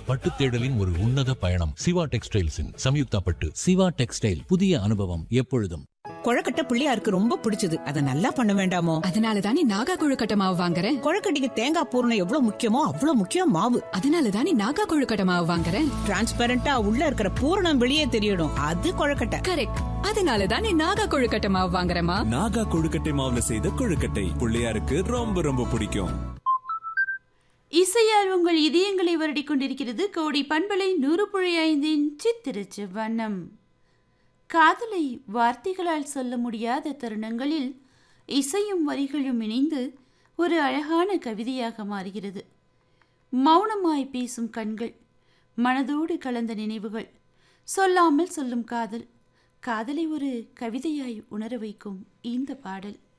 பட்டு தேடலின் ஒரு உன்னத பயணம் சிவா டெக்ஸ்டைல்ஸின் சம்யுக்தா பட்டு சிவா டெக்ஸ்டைல் புதிய அனுபவம் எப்பொழுதும் கொழக்கட்டை பிள்ளையாருக்கு ரொம்ப பிடிச்சது அதை நல்லா பண்ண வேண்டாமோ அதனால தானே நாகா கொழுக்கட்டை மாவு வாங்குறேன் கொழக்கட்டைக்கு தேங்காய் பூரணம் எவ்வளவு முக்கியமோ அவ்வளவு முக்கியம் மாவு அதனால தானே நாகா கொழுக்கட்டை மாவு வாங்குறேன் டிரான்ஸ்பரண்டா உள்ள இருக்கிற பூரணம் வெளியே தெரியணும் அது கொழக்கட்டை கரெக்ட் அதனால தானே நாகா கொழுக்கட்டை மாவு வாங்குறேமா நாகா கொழுக்கட்டை மாவுல செய்த கொழுக்கட்டை பிள்ளையாருக்கு ரொம்ப ரொம்ப பிடிக்கும் இசையால் உங்கள் இதயங்களை வருடிக் கொண்டிருக்கிறது கோடி பண்பலை நூறு புள்ளி ஐந்தின் சித்திரச்சு வண்ணம் காதலை வார்த்தைகளால் சொல்ல முடியாத தருணங்களில் இசையும் வரிகளும் இணைந்து ஒரு அழகான கவிதையாக மாறுகிறது மௌனமாய் பேசும் கண்கள் மனதோடு கலந்த நினைவுகள் சொல்லாமல் சொல்லும் காதல் காதலை ஒரு கவிதையாய் உணர வைக்கும் இந்த பாடல்